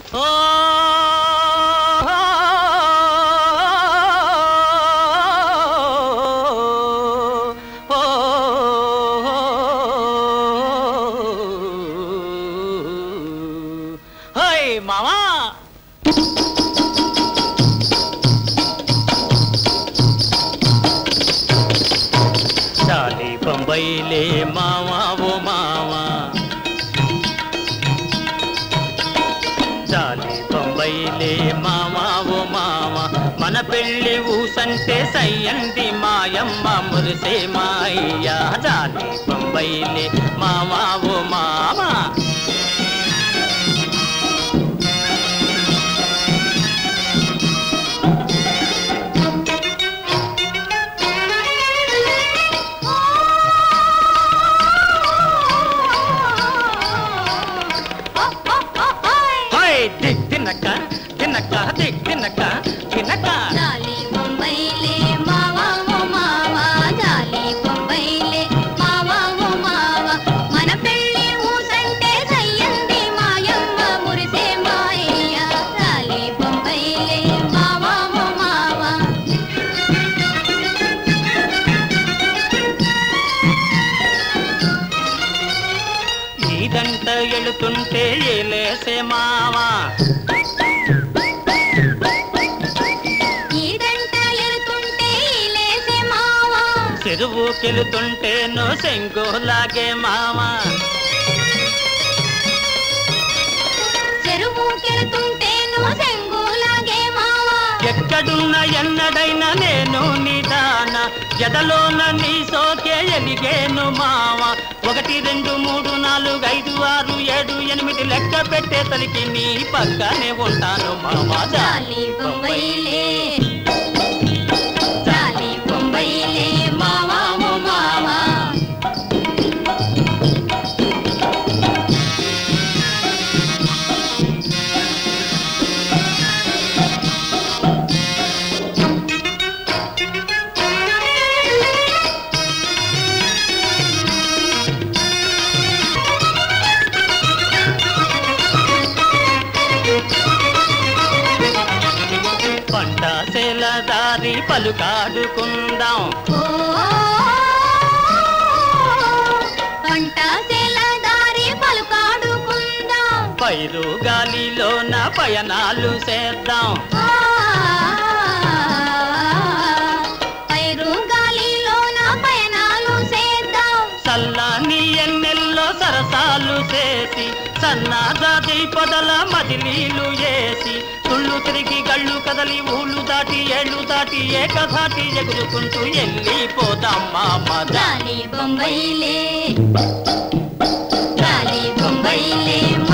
ఓ ఓ హోయ్ మామా చాలి బొంబైలే మామా ఓ మామా చాలి బొంబైలే మామా ఓ మామా మన పెళ్లి ఊసంటే సయ్యండి మాయమ్మ మురిసే మాయ్యా చాలి బొంబైలే మామా ఓ మామా హోయ్ దిక్ తిన్నక్క తిన్నక్క దిక్ తిన్నక్క తిన్నక్క జాలి బొంబైలే మావా ఓ మావా జాలి బొంబైలే మావా ఓ మావా మన పెళ్లి ఊసంటే సయ్యంది మాయమ్మ మురిసే మాయ్య జాలి బొంబైలే మావా ఓ మావా నీదంట ఎళుతుంటే ఏలేసే మావా ఈదంట ఎడుతుంటే లేసే మావా చెరువుకెళుతుంటే నో సెంగోలాగే మావా చెరువుకెడుతుంటే నువ్వు సెంగులాగే మావా ఎక్కడున్న ఎన్నడైనా నేను నిదాన ఎదలోన నీ సోకే ఎలిగేను మావ ఒకటి రెండు మూడు నాలుగు ఐదు ఆరు ఏడు ఎనిమిది లెక్క పెట్టే తలికి నీ పక్కనే ఉంటాను మామ జాలి బొంబైలే జాలి బొంబైలే మావా ఓ మావా పంట సేల దారి పలుకాడుకుందాం ఓ పంట సేల దారి పలుకాడుకుందాం పైరు గాలిలోన పయనాలు చేద్దాం ఆ, పైరు గాలిలోన పయనాలు చేద్దాం చల్లని ఎన్నెల్లో సరసాలు చేసి సన్నాదాది పొదల మదిలీలు వేసి తుళ్ళు తిరిగి గళ్ళు కదలి ఊళ్ళు దాటి ఏళ్ళు దాటి ఏకధాటి ఎగురుకుంటూ వెళ్ళిపోదాం మామ జాలి బొంబైలే జాలి బొంబైలే